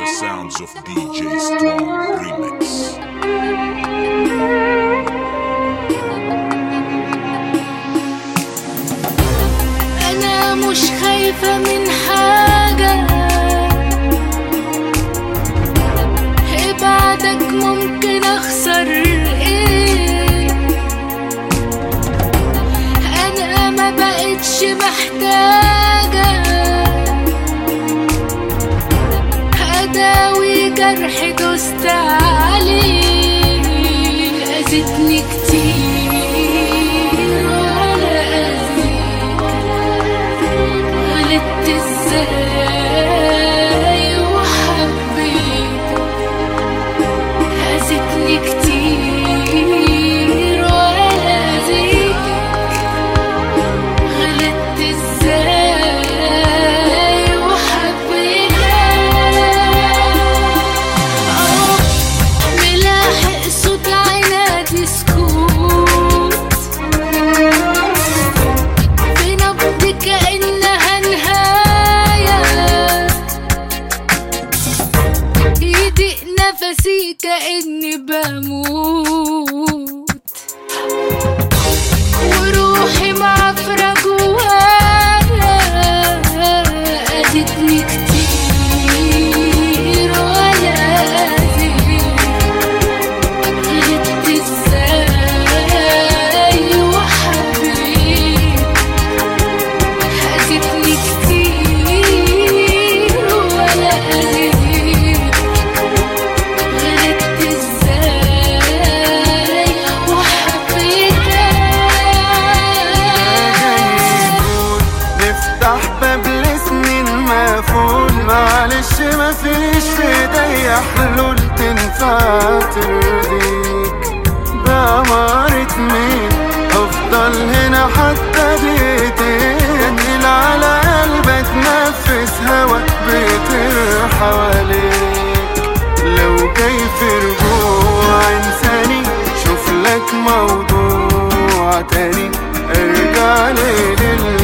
the sounds of DJ Strong Remix. أنا مش خايفة من حاجة ابعدك ممكن أخسر إيه أنا ما بقتش محتاجة أداوي جرح دوست عليه أذتني كتير ولا أذيك غلطت ازاي وحبيت أذتني كتير ولا أذيك غلطت ازاي وحبيتك اه ملاحق صوت عنادي سكوت في نبض كأنها نهاية يضيق نفسي كأني بموت وروحي معفرة جوايا أذتني كتير ولا أذيك غلطت ازاي وحبيت أذتني كتير ولا أذيك غلطت ازاي وحبيتك نفتح باب لسنين مقفول معلش مفيش في ايديا حلول تنفع ترضيك بأمارة مين افضل هنا حتى دقيقتين تقيل على قلبي اتنفس هوا بيطير حواليك لو جاي في رجوع انساني شوف لك موضوع تاني ارجع لي للي